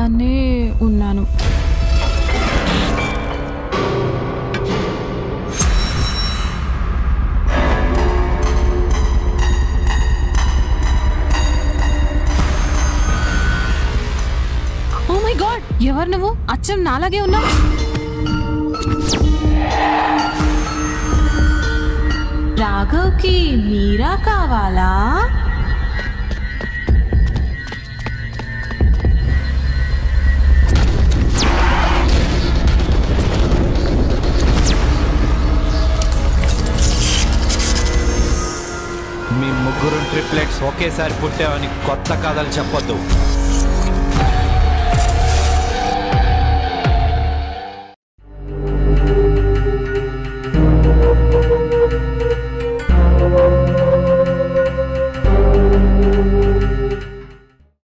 ఒక్కదాన్నే ఉన్నాను oh my God ఎవరు నువ్వు అచ్చం నాలాగే ఉన్నావు రాఘవ్కి మీరా కావాలా మీ ముగ్గురు ట్రిప్లెట్స్ ఒకేసారి పుట్టావని కొత్త కథలు చెప్పొద్దు